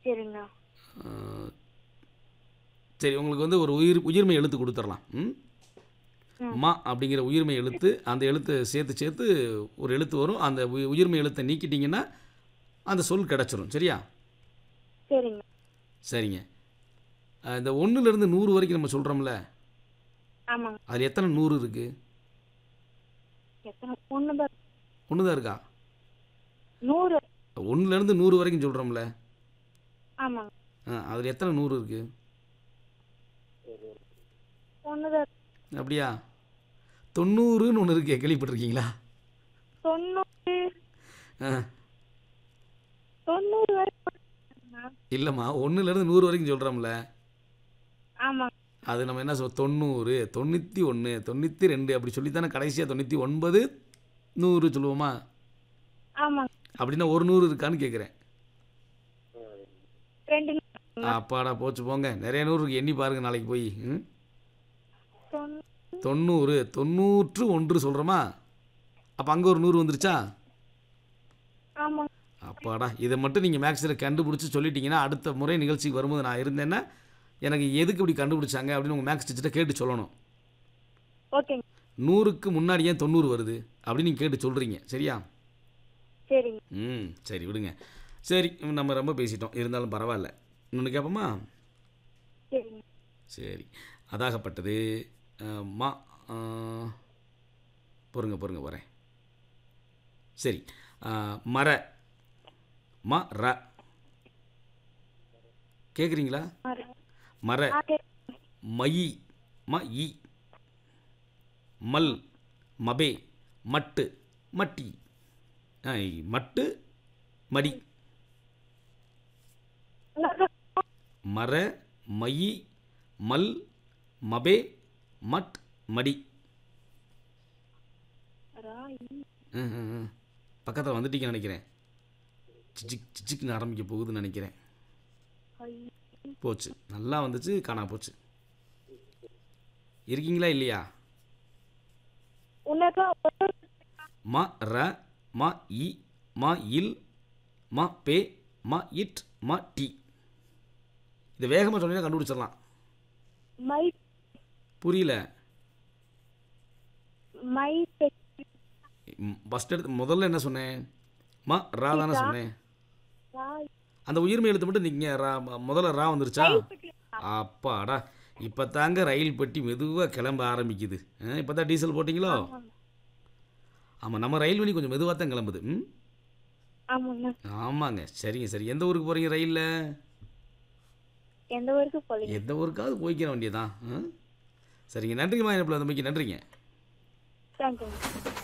சரிங்கண்ணா அஹ், சரி உங்களுக்கு வந்து ஒரு உயிர் உயிர்மை எழுத்து கொடுத்துடலாம் ம் ம். மா அப்படிங்கிற உயிர்மை எழுத்து அந்த எழுத்தை சேர்த்து சேர்த்து ஒரு எழுத்து வரும் அந்த உயி- உயிர்மை எழுத்தை நீக்கிட்டீங்கன்னா அந்த சொல் கிடச்சிரும் சரியா சரிங்க சரிங்க அஹ், இந்த ஒன்றுலேருந்து நூறு வரைக்கும் நம்ம சொல்கிறோம்ல ஆமாங்க அதில் எத்தனை நூறு இருக்குது எத்தனை ஒன்று தான் ஒன்று தான் இருக்கா நூறு ஒன்றுலேருந்து நூறு வரைக்கும் சொல்கிறோம்ல ஆமாங்க அதில் எத்தனை நூறு இருக்குது ஒன்று தான் அப்படியா தொண்ணூறுன்னு ஒன்று இருக்கே கேள்விப்பட்டிருக்கீங்களா தொண்ணூறு ஆ தொண்ணூறு வரைக்கும் இல்லைம்மா ஒன்றுலேருந்து நூறு வரைக்கும் சொல்கிறோம்ல ஆமாங்க அது நம்ம என்ன சொல் தொண்ணூறு தொண்ணூற்றி ஒன்று தொண்ணூற்றி ரெண்டு அப்படி சொல்லித்தானே கடைசியாக தொண்ணூற்றி ஒன்பது நூறு சொல்லுவோமா ஆமாங்க அப்படின்னா ஒரு நூறு இருக்கான்னு கேட்குறேன் ரெண்டு அப்பாடா போச்சு போங்க நிறைய நூறு இருக்கு எண்ணி பாருங்க நாளைக்கு போய் ம் தொண்ணூறு தொண்ணூறு தொண்ணூற்று ஒன்று சொல்கிறோமா அப்போ அங்கே ஒரு நூறு வந்துருச்சா ஆமாங்க அப்பாடா இதை மட்டும் நீங்கள் மேக்ஸில் கண்டுபிடிச்சி சொல்லிட்டீங்கன்னா அடுத்த முறை நிகழ்ச்சிக்கு வரும்போது நான் இருந்தேன்னா எனக்கு எதுக்கு இப்படி கண்டுபிடிச்சாங்க அப்படின்னு உங்கள் மேக்ஸ் டீச்சர்கிட்ட கேட்டு சொல்லணும் ஓகேங்க நூறுக்கு முன்னாடி ஏன் தொண்ணூறு வருது அப்படின்னு நீங்கள் கேட்டு சொல்கிறீங்க சரியா சரிங்க ம் சரி விடுங்க சரி நம்ம ரொம்ப பேசிட்டோம் இருந்தாலும் பரவாயில்ல இன்னொன்று கேட்போமா சரிங்க சரி அதாகப்பட்டது அஹ், மா அஹ், பொறுங்க பொறுங்க வரேன் சரி அஹ், மர ம ர கேட்குறீங்களா ஆறு. மர ஆ, சரி. மயி ம இ மல் மபே மட்டு மட்டி ஆ, இ- மட்டு மடி மர மயி மல் மபே மட் மடி ராய். பக்கத்தில் வந்துட்டீங்கன்னு நினைக்கிறேன் சிச்சிக் சிச்சிக்னு ஆரம்பிக்க போகுதுன்னு நினைக்கிறேன் ஐ. போச்சு நல்லா வந்துச்சு காணா போச்சு இருக்கீங்களா இல்லையா உனக்கு ஒரு ம ர ம இ ம இல் ம பே ம இட் ம டி இது வேகமாக சொன்னீங்கன்னா கண்டுபிடிச்சிடலாம் மை புரியல மை பெ- ஃபஸ்ட் எடுத்து முதல்ல என்ன சொன்னேன் ம ரா தானே சொன்னேன் ராய். அந்த உயிர்மை எழுத்து மட்டும் நீங்கள் ரா ம- முதல்ல ரா வந்துருச்சா அப்பாடா இப்போ தாங்க ரயில் பெட்டி மெதுவாக கிளம்ப ஆரம்பிக்குது இப்போ தான் டீசல் போட்டிங்களோ ஆமாம் நம்ம ரயில் வழி கொஞ்சம் மெதுவாக தான் கிளம்புது ம் ஆமாங்க ஆமாங்க சரிங்க சரி எந்த ஊருக்கு போகிறீங்க ரயிலில் எந்த ஊருக்கு போலீங்க எந்த ஊருக்காவது போய்க்கிற வேண்டியதான் சரிங்க நன்றிங்கம்மா என்ன தம்பிக்கு நன்றிங்க தேங்க்யூங்க